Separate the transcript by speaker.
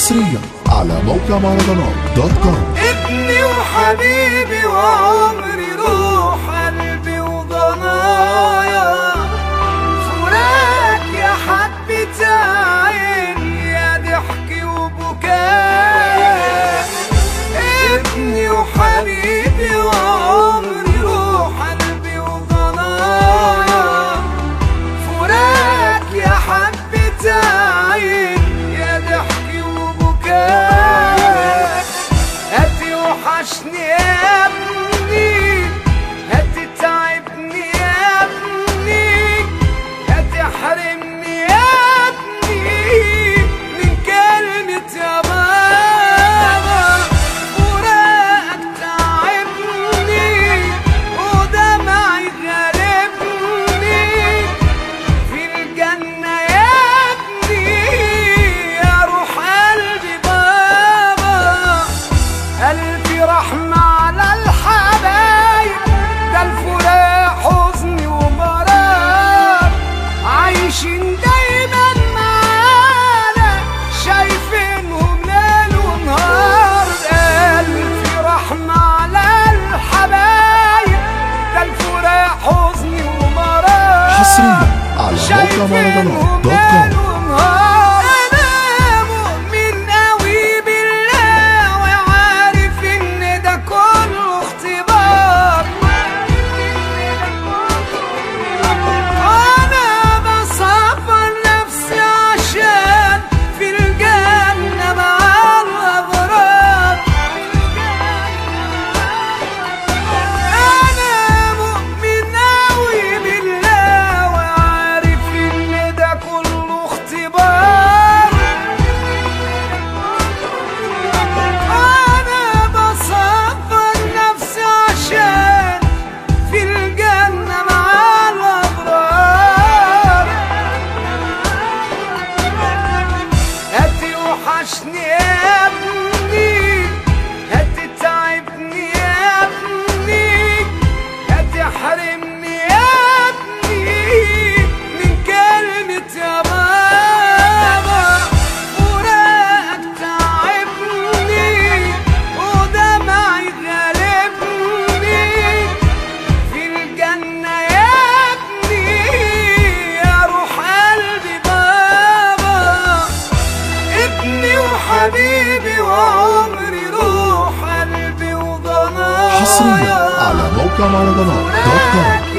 Speaker 1: حصريا على موقع مهرجانات دوت كوم
Speaker 2: ابني وحبيبي وعمري روح قلبي وضنايا فراق يا حبة عيني يا ضحكي وبكايا ابني وحبيبي وعمري روح قلبي وضنايا فراق يا حبة عيني يا ضحكي وبكايا هاتي وحشني يا ابني هاتي تعبني يا ابني هاتي حرمني يا ابني من كلمة يا بابا فراقك تعبني ودمعي غالبني في الجنة يا ابني يا روح قلبي بابا قلبي رحمة على الحبايب ده الفراق حزن ومرار عايشين دايما معانا شايفينهم ليل ونهار قلبي رحمة على الحبايب ده الفراق حزن ومرار
Speaker 1: حصريا على موقع مهرجانات دوت كوم
Speaker 2: أنا مؤمن أوي بالله وعارف إن ده كله اختبار أنا بصفر نفسي عشان في الجنة مع الأبرار أنا مؤمن أوي بالله وعارف إن ده كله اختبار أنا بصفر نفسي عشان في الجنة مع الأبرار هاتي وحشني يا ابني هاتي تعبني يا ابني هاتي حرمني يا ابني من كلمة يا بابا فراقك تعبني ودمعي غالبني في الجنة يا ابني يا روح قلبي بابا ابني وحبيبي وعمري روح قلبي وضنايا
Speaker 1: حصريا على موقع مهرجانات دوت كوم